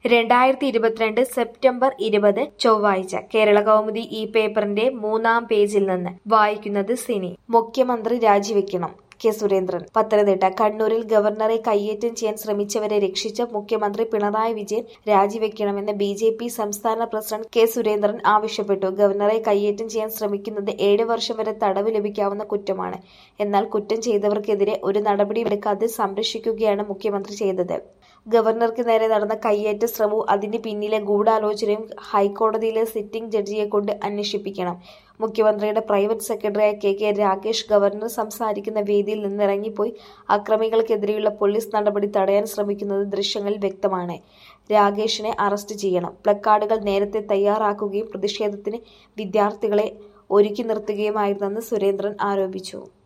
രണ്ടായിരത്തി ഇരുപത്തിരണ്ട് സെപ്റ്റംബർ ഇരുപത് ചൊവ്വാഴ്ച കേരള കൗമുദി ഈ പേപ്പറിന്റെ മൂന്നാം പേജിൽ നിന്ന് വായിക്കുന്നത് സിനി മുഖ്യമന്ത്രി രാജിവെക്കണം കെ സുരേന്ദ്രൻ പത്തനംതിട്ട കണ്ണൂരിൽ ഗവർണറെ കയ്യേറ്റം ചെയ്യാൻ ശ്രമിച്ചവരെ രക്ഷിച്ച മുഖ്യമന്ത്രി പിണറായി വിജയൻ രാജിവെക്കണമെന്ന് ബി ജെ പി സംസ്ഥാന പ്രസിഡന്റ് കെ സുരേന്ദ്രൻ ആവശ്യപ്പെട്ടു ഗവർണറെ കയ്യേറ്റം ചെയ്യാൻ ശ്രമിക്കുന്നത് ഏഴ് വർഷം വരെ തടവ് ലഭിക്കാവുന്ന കുറ്റമാണ് എന്നാൽ കുറ്റം ചെയ്തവർക്കെതിരെ ഒരു നടപടിയും എടുക്കാതെ സംരക്ഷിക്കുകയാണ് മുഖ്യമന്ത്രി ചെയ്തത് ഗവർണർക്ക് നേരെ നടന്ന കയ്യേറ്റ ശ്രമവും അതിന് പിന്നിലെ ഗൂഢാലോചനയും ഹൈക്കോടതിയിലെ സിറ്റിംഗ് ജഡ്ജിയെ കൊണ്ട് അന്വേഷിപ്പിക്കണം മുഖ്യമന്ത്രിയുടെ പ്രൈവറ്റ് സെക്രട്ടറിയായ കെ കെ രാഗേഷ് ഗവർണർ സംസാരിക്കുന്ന വേദിയിൽ നിന്നിറങ്ങിപ്പോയി അക്രമികൾക്കെതിരെയുള്ള പോലീസ് നടപടി തടയാൻ ശ്രമിക്കുന്നത് ദൃശ്യങ്ങളിൽ വ്യക്തമാണ് രാഗേഷിനെ അറസ്റ്റ് ചെയ്യണം പ്ലക്കാർഡുകൾ നേരത്തെ തയ്യാറാക്കുകയും പ്രതിഷേധത്തിന് വിദ്യാർത്ഥികളെ ഒരുക്കി നിർത്തുകയുമായിരുന്നെന്ന് സുരേന്ദ്രൻ ആരോപിച്ചു